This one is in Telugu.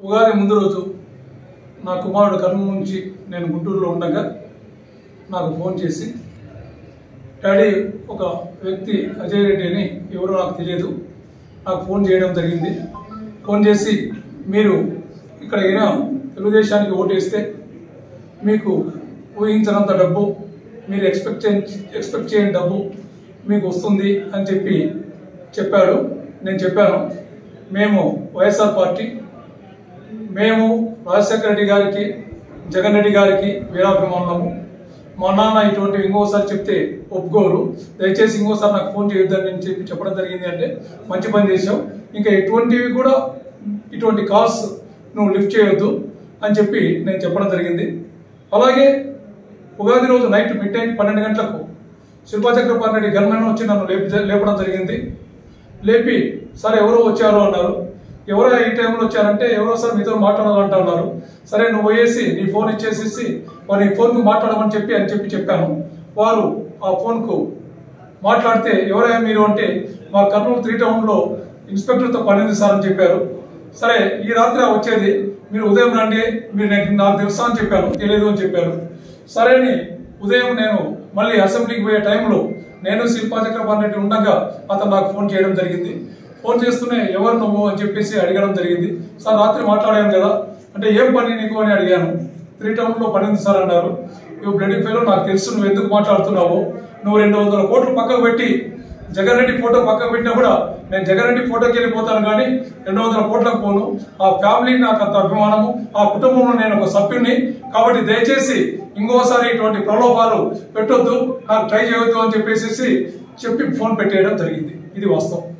ఉగాది ముందు రోజు నా కుమారుడు కర్నూలు నుంచి నేను గుంటూరులో ఉండగా నాకు ఫోన్ చేసి డాడీ ఒక వ్యక్తి అజయ్ రెడ్డి అని ఎవరో నాకు తెలియదు నాకు ఫోన్ చేయడం జరిగింది ఫోన్ చేసి మీరు ఇక్కడ అయినా తెలుగుదేశానికి ఓటేస్తే మీకు ఊహించినంత డబ్బు మీరు ఎక్స్పెక్ట్ చే ఎక్స్పెక్ట్ చేయని డబ్బు మీకు వస్తుంది అని చెప్పి చెప్పాడు నేను చెప్పాను మేము వైఎస్ఆర్ పార్టీ మేము రాజశేఖర రెడ్డి గారికి జగన్ రెడ్డి గారికి వీరాభిమానులము మా నాన్న ఇటువంటి ఇంకోసారి చెప్తే ఒప్పుకోరు దయచేసి ఇంకోసారి నాకు ఫోన్ చేయొద్దని నేను చెప్పి చెప్పడం జరిగింది అంటే మంచి పని చేసావు ఇంకా ఎటువంటివి కూడా ఇటువంటి కాల్స్ నువ్వు లిఫ్ట్ చేయొద్దు అని చెప్పి నేను చెప్పడం జరిగింది అలాగే ఉగాది రోజు నైట్ మిడ్ నైట్ పన్నెండు గంటలకు శిల్పా చక్రపాణి రెడ్డి గన్మెన్ వచ్చి నన్ను లేపి లేపడం జరిగింది లేపి సార్ ఎవరో వచ్చారు అన్నారు ఎవరో ఈ టైంలో వచ్చారంటే ఎవరో సార్ మీతో మాట్లాడాలంట ఉన్నారు సరే నువ్వు పోయేసి నీ ఫోన్ ఇచ్చేసేసి వారి ఫోన్కు మాట్లాడమని చెప్పి అని చెప్పి చెప్పాను వారు ఆ ఫోన్కు మాట్లాడితే ఎవరైనా మీరు అంటే మా కర్నూలు త్రీ టౌన్లో ఇన్స్పెక్టర్తో పని ఉంది సార్ అని చెప్పారు సరే ఈ రాత్రి వచ్చేది మీరు ఉదయం రండి మీరు నాకు నాకు తెలుసా అని చెప్పాను తెలియదు అని చెప్పారు సరే అని ఉదయం నేను మళ్ళీ అసెంబ్లీకి పోయే టైంలో నేను శిల్పా చక్రపాణి రెడ్డి ఉండగా అతను నాకు ఫోన్ చేయడం జరిగింది ఫోన్ చేస్తూనే ఎవరు నువ్వు అని చెప్పేసి అడగడం జరిగింది సార్ రాత్రి మాట్లాడాను కదా అంటే ఏం పని నీకు అని అడిగాను త్రీ టౌన్లో పని ఉంది సార్ అన్నారు ఇవి బ్లడ్ ఫెయిల్ నాకు తెలుసు నువ్వు ఎందుకు మాట్లాడుతున్నావు నువ్వు రెండు వందల కోట్లు పక్కకు పెట్టి జగన్ రెడ్డి ఫోటో పక్కకు పెట్టినా కూడా నేను జగన్ రెడ్డి ఫోటోకి వెళ్ళిపోతాను కానీ రెండు వందల కోట్లకు పోను ఆ ఫ్యామిలీ నాకు అంత అభిమానము ఆ కుటుంబంలో నేను ఒక సభ్యుడిని కాబట్టి దయచేసి ఇంకోసారి ఇటువంటి ప్రలోభాలు పెట్టొద్దు నాకు ట్రై చేయొద్దు అని చెప్పేసి చెప్పి ఫోన్ పెట్టేయడం జరిగింది ఇది వాస్తవం